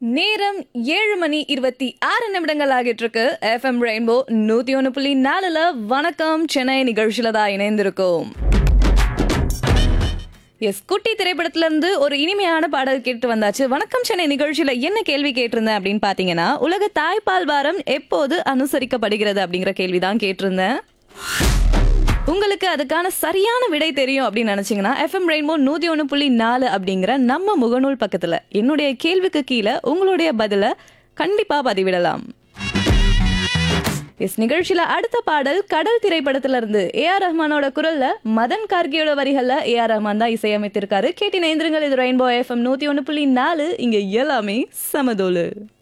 நேரம் ஏழு மணி இருபத்தி ஆறு நிமிடங்கள் ஆகிட்டு இருக்கு எஃப்எம் ரெயின்போ நூத்தி ஒன்று புள்ளி நாலுல வணக்கம் சென்னை நிகழ்ச்சியில தான் இணைந்திருக்கோம் எஸ் குட்டி திரைப்படத்துல இருந்து ஒரு இனிமையான பாடல் கேட்டு வந்தாச்சு வணக்கம் சென்னை நிகழ்ச்சியில என்ன கேள்வி கேட்டிருந்தேன் அப்படின்னு பாத்தீங்கன்னா உலக தாய்ப்பால் வாரம் எப்போது அனுசரிக்கப்படுகிறது அப்படிங்கிற கேள்விதான் கேட்டிருந்தேன் உங்களுக்கு அதுக்கான சரியான விடை தெரியும் அப்படின்னு நினைச்சீங்கன்னா எஃப்எம் ரெயின்போ நூத்தி ஒன்று புள்ளி நாலு அப்படிங்கிற நம்ம முகநூல் பக்கத்துல என்னுடைய கேள்விக்கு கீழே உங்களுடைய பதில கண்டிப்பா பதிவிடலாம் எஸ் நிகழ்ச்சியில அடுத்த பாடல் கடல் திரைப்படத்துல இருந்து ஏ ஆர் ரஹ்மானோட குரல்ல மதன் கார்கியோட வரிகள்ல ஏ ஆர் ரஹ்மான் தான் இசையமைத்திருக்காரு கேட்டி நேந்திரங்கள் இது ரெயின்போ எஃப்எம் நூத்தி ஒன்று புள்ளி நாலு இங்க எல்லாமே சமதோலு